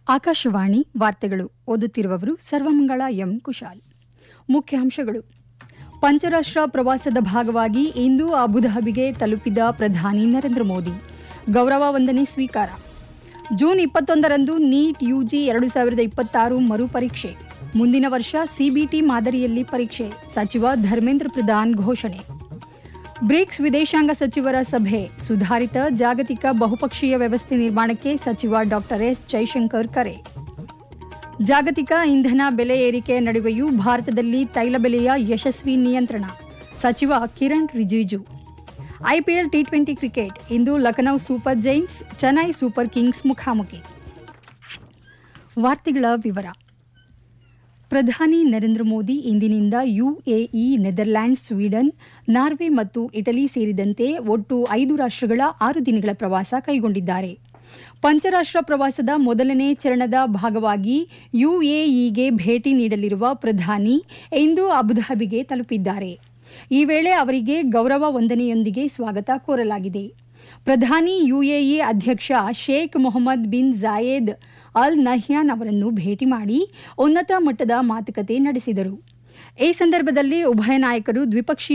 ಆಕಾಶವಾಣಿ ವಾರ್ತೆಗಳು ಓದುತ್ತಿರುವವರು ಸರ್ವಮಂಗಳ ಎಂ ಕುಶಾಲ್ ಮುಖ್ಯಾಂಶಗಳು ಪಂಚರಾಷ್ಟ್ರ ಪ್ರವಾಸದ ಭಾಗವಾಗಿ ಇಂದು ಅಬುಧಾಬಿಗೆ ತಲುಪಿದ ಪ್ರಧಾನಿ ನರೇಂದ್ರ ಮೋದಿ ಗೌರವ ವಂದನೆ ಸ್ವೀಕಾರ ಜೂನ್ ಇಪ್ಪತ್ತೊಂದರಂದು ನೀಟ್ ಯುಜಿ ಎರಡು ಸಾವಿರದ ಇಪ್ಪತ್ತಾರು ಮರುಪರೀಕ್ಷೆ ಮುಂದಿನ ವರ್ಷ ಸಿಬಿಟಿ ಮಾದರಿಯಲ್ಲಿ ಪರೀಕ್ಷೆ ಸಚಿವ ಧರ್ಮೇಂದ್ರ ಪ್ರಧಾನ್ ಘೋಷಣೆ ಬ್ರಿಕ್ಸ್ ವಿದೇಶಾಂಗ ಸಚಿವರ ಸಭೆ ಸುಧಾರಿತ ಜಾಗತಿಕ ಬಹುಪಕ್ಷೀಯ ವ್ಯವಸ್ಥೆ ನಿರ್ಮಾಣಕ್ಕೆ ಸಚಿವ ಡಾಕ್ಟರ್ ಎಸ್ ಜೈಶಂಕರ್ ಕರೆ ಜಾಗತಿಕ ಇಂಧನ ಬೆಲೆ ಏರಿಕೆ ನಡುವೆಯೂ ಭಾರತದಲ್ಲಿ ತೈಲ ಬೆಲೆಯ ಯಶಸ್ವಿ ನಿಯಂತ್ರಣ ಸಚಿವ Kiren Rijiju IPL T twenty cricket ಇಂದು Lucknow super giants Chennai super kings ಮುಖಾಮುಖಿ ವಾರ್ತೆಗಳ ವಿವರ ಪ್ರಧಾನಿ ನರೇಂದ್ರ ಮೋದಿ ಇಂದಿನಿಂದ ಯುಎಇ ನೆದರ್ಲ್ಯಾಂಡ್ಸ್ ಸ್ವೀಡನ್ ನಾರ್ವೆ ಮತ್ತು ಇಟಲಿ ಸೇರಿದಂತೆ ಒಟ್ಟು ಐದು ರಾಷ್ಟ್ರಗಳ ಆರು ದಿನಗಳ ಪ್ರವಾಸ ಕೈಗೊಂಡಿದ್ದಾರೆ ಪಂಚರಾಷ್ಟ್ರ ಪ್ರವಾಸದ ಮೊದಲನೇ ಚರಣದ ಭಾಗವಾಗಿ ಯುಎಇಗೆ ಭೇಟಿ ನೀಡಲಿರುವ ಪ್ರಧಾನಿ ಇಂದು ಅಬುಧಾಬಿಗೆ ತಲುಪಿದ್ದಾರೆ ಈ ವೇಳೆ ಅವರಿಗೆ ಗೌರವ ವಂದನೆಯೊಂದಿಗೆ ಸ್ವಾಗತ ಕೋರಲಾಗಿದೆ ಪ್ರಧಾನಿ ಯುಎಇ ಅಧ್ಯಕ್ಷ Sheikh Mohammed bin ಜಾಯೇದ್ Al Nahyan ಅವರನ್ನು ಭೇಟಿ ಮಾಡಿ ಉನ್ನತ ಮಟ್ಟದ ಮಾತುಕತೆ ನಡೆಸಿದರು ಈ ಸಂದರ್ಭದಲ್ಲಿ ಉಭಯ ನಾಯಕರು ದ್ವಿಪಕ್ಷೀಯ